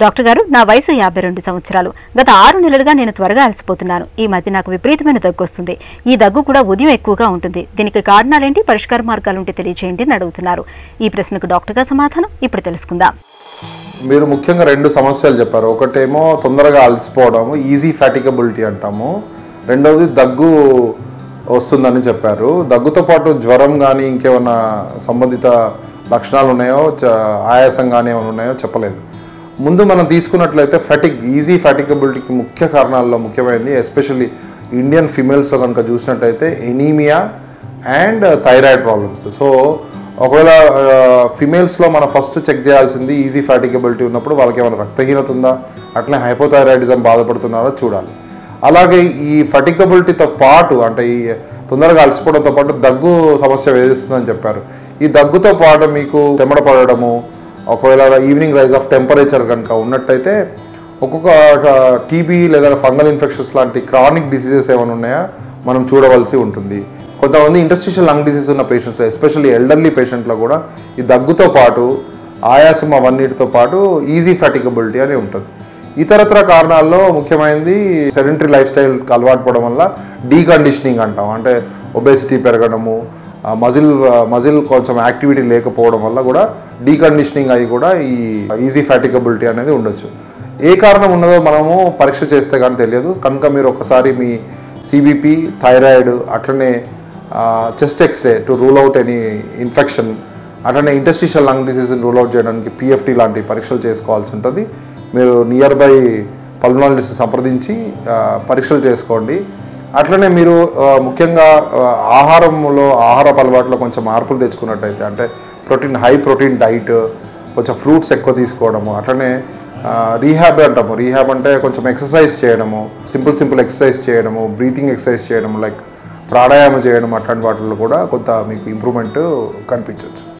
doctor గారు నా వయసు యాభై రెండు సంవత్సరాలు గత ఆరు నెలలుగా నేను త్వరగా అలసిపోతున్నాను ఈ మధ్య నాకు విపరీతమైన దగ్గు వస్తుంది ఈ దగ్గు కూడా ఉదయం ఎక్కువగా ఉంటుంది దీనికి కారణాలేంటి పరిష్కార మార్గాలుంటే తెలియజేయండి అని అడుగుతున్నారు ఈ ప్రశ్నకు డాక్టర్ గారు సమాధానం ఇప్పుడు తెలుసుకుందాం మీరు ముఖ్యంగా రెండు సమస్యలు చెప్పారు ఒకటేమో తొందరగా అలసిపోవడము ఈజీ ఫ్యాటికబిలిటీ అంటాము రెండవది దగ్గు వస్తుందని చెప్పారు దగ్గుతో పాటు జ్వరం కానీ ఇంకేమైనా సంబంధిత లక్షణాలు ఉన్నాయో చ- ఆయాసం కానీ ఏమైనా ఉన్నాయో చెప్పలేదు ముందు మనం తీసుకున్నట్లయితే ఫెటిక్ ఈజీ ఫ్యాటికబిలిటీకి ముఖ్య కారణాల్లో ముఖ్యమైనది ఎస్పెషల్లీ ఇండియన్ ఫిమేల్స్లో కనుక చూసినట్టయితే anaemia and thyroid problems so ఒకవేళ ఫిమేల్స్లో మనం ఫస్ట్ చెక్ చేయాల్సింది ఈజీ ఫ్యాటికబిలిటీ ఉన్నప్పుడు వాళ్ళకి ఏమైనా రక్తహీనత ఉందా అట్లే హైపోథైరాయిడిజం బాధపడుతున్నారో చూడాలి అలాగే ఈ ఫటికబిలిటీతో పాటు అంటే ఈ తొందరగా అలసిపోవడంతో పాటు దగ్గు సమస్య వేధిస్తుందని చెప్పారు ఈ దగ్గుతో పాటు మీకు తెమ్మడ పడడము ఒకవేళ ఈవినింగ్ రైజ్ ఆఫ్ టెంపరేచర్ కనుక ఉన్నట్టయితే ఒక్కొక్క టీబీ లేదా ఫంగల్ ఇన్ఫెక్షన్స్ లాంటి క్రానిక్ డిసీజెస్ ఏమైనా ఉన్నాయా మనం చూడవలసి ఉంటుంది కొంతమంది ఇంటర్స్టిషియల్ లంగ్ డిసీజ్ ఉన్న పేషెంట్స్లో ఎస్పెషల్లీ ఎల్డర్లీ పేషెంట్లో కూడా ఈ దగ్గుతో పాటు ఆయాసం అవన్నిటితో పాటు ఈజీ ఫ్యాటికబిలిటీ అని ఉంటుంది ఇతరత్ర కారణాల్లో ముఖ్యమైనది సెడెంటరీ లైఫ్ స్టైల్ అలవాటు పడడం వల్ల డీకండిషనింగ్ అంటాం అంటే ఒబేసిటీ పెరగడము మజిల్ మజిల్ కొంచెం యాక్టివిటీ లేకపోవడం వల్ల కూడా డీకండిషనింగ్ అయ్యి కూడా ఈ ఈజీ ఫ్యాటికబిలిటీ అనేది ఉండొచ్చు ఏ కారణం ఉన్నదో మనము పరీక్ష చేస్తే కానీ తెలియదు కనుక మీరు ఒకసారి మీ సిబిపి థైరాయిడ్ అట్లనే chest X ray to rule out any infection అట్లనే ఇంటర్స్టిషియల్ లంగ్ డిసీజ్ని రూల్ అవుట్ చేయడానికి పిఎఫ్టీ లాంటి పరీక్షలు చేసుకోవాల్సి ఉంటుంది మీరు నియర్ బై పల్మనాలజిస్ట్ సంప్రదించి ఆ, పరీక్షలు చేసుకోండి అట్లనే మీరు ఆ, ముఖ్యంగా ఆ, ఆహారంలో ఆహారపు అలవాట్లో కొంచెం మార్పులు తెచ్చుకున్నట్టయితే అంటే ప్రోటీన్ హై ప్రోటీన్ డైట్ కొంచెం ఫ్రూట్స్ ఎక్కువ తీసుకోవడము అట్లనే రీహాబ్ అంటాము రీహాబ్ అంటే కొంచెం ఎక్సర్సైజ్ చేయడము సింపుల్ సింపుల్ ఎక్సర్సైజ్ చేయడము బ్రీతింగ్ ఎక్సర్సైజ్ చేయడం లైక్ ప్రాణాయామం చేయడం అట్లాంటి వాటిల్లో కూడా కొంత మీకు ఇంప్రూవ్మెంట్ కనిపించవచ్చు